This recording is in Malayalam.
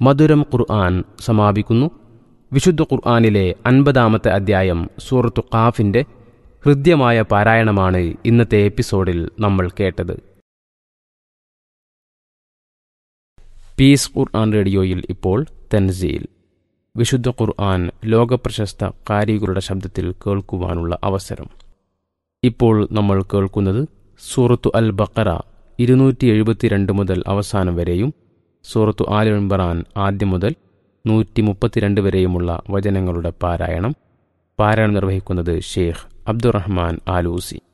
മധുരം ഖുർആൻ സമാപിക്കുന്നു വിശുദ്ധ ഖുർആനിലെ അൻപതാമത്തെ അധ്യായം സൂറത്തു ഖാഫിന്റെ ഹൃദ്യമായ പാരായണമാണ് ഇന്നത്തെ എപ്പിസോഡിൽ നമ്മൾ കേട്ടത് പീസ് ഖുർആൻ റേഡിയോയിൽ ഇപ്പോൾ തൻസീൽ വിശുദ്ധ ഖുർആൻ ലോകപ്രശസ്ത കാരികളുടെ ശബ്ദത്തിൽ കേൾക്കുവാനുള്ള അവസരം ഇപ്പോൾ നമ്മൾ കേൾക്കുന്നത് സൂറത്തു അൽ ബക്കറ ഇരുന്നൂറ്റി എഴുപത്തിരണ്ട് മുതൽ അവസാനം വരെയും സൂറത്തു ആൽ ഇംബറാൻ ആദ്യം മുതൽ നൂറ്റി മുപ്പത്തിരണ്ട് വരെയുമുള്ള വചനങ്ങളുടെ പാരായണം പാരായണം നിർവഹിക്കുന്നത് ഷെയ്ഖ് അബ്ദുറഹ്മാൻ ആലൂസി